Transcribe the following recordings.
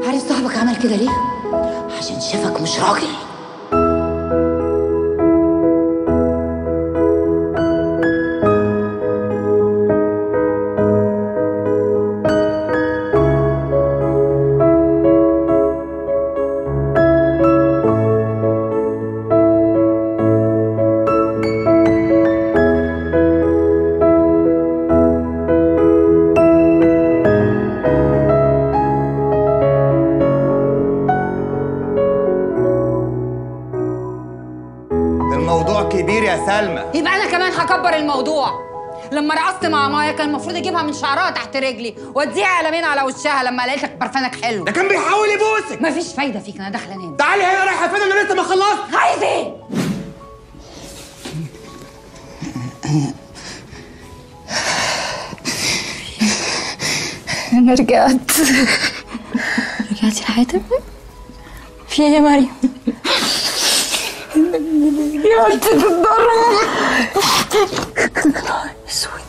عارف صاحبك عمل كده ليه؟ عشان شافك مش راجل الموضوع كبير يا سلمى يبقى انا كمان هكبر الموضوع لما رقصت مع مايا كان المفروض اجيبها من شعرها تحت رجلي واديها قلمين على وشها لما لقيت لك برفانك حلو ده كان بيحاول يبوسك مفيش فايده فيك انا داخله انام تعالي هنا رايحه فين انا لسه ما خلصت عايز ايه انا رجعت رجعتي لحياتك في ايه يا مريم رجعت تتضرب اسود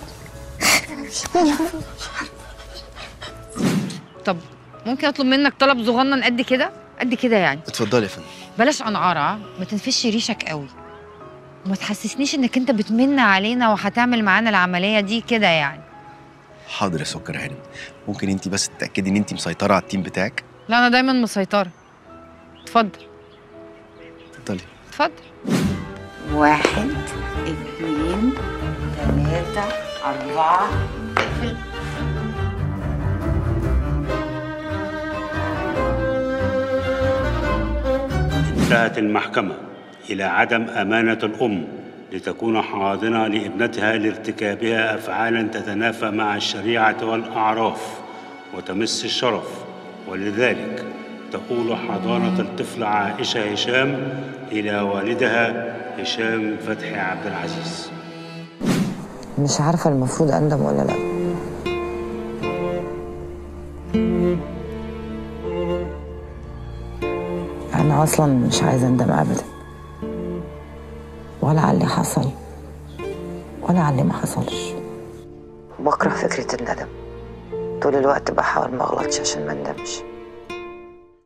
طب ممكن اطلب منك طلب صغنن قد كده قد كده يعني اتفضلي يا فندم بلاش انعاره ما تنفش ريشك قوي وما تحسسنيش انك انت بتمن علينا وهتعمل معانا العمليه دي كده يعني حاضر يا سكر هانم ممكن انت بس تتاكدي ان انت مسيطره على التيم بتاعك لا انا دايما مسيطره اتفضل اتفضلي اتفضل واحد اتنين تلاتة أربعة اقفل انتهت المحكمة إلى عدم أمانة الأم لتكون حاضنة لابنتها لارتكابها أفعالا تتنافى مع الشريعة والأعراف وتمس الشرف ولذلك تقول حضانة الطفل عائشة هشام إلى والدها هشام فتحي عبد العزيز مش عارفة المفروض أندم ولا لأ أنا أصلا مش عايزة أندم أبدا ولا على اللي حصل ولا على اللي ما حصلش بكره فكرة الندم طول الوقت بحاول ما أغلطش عشان ما أندمش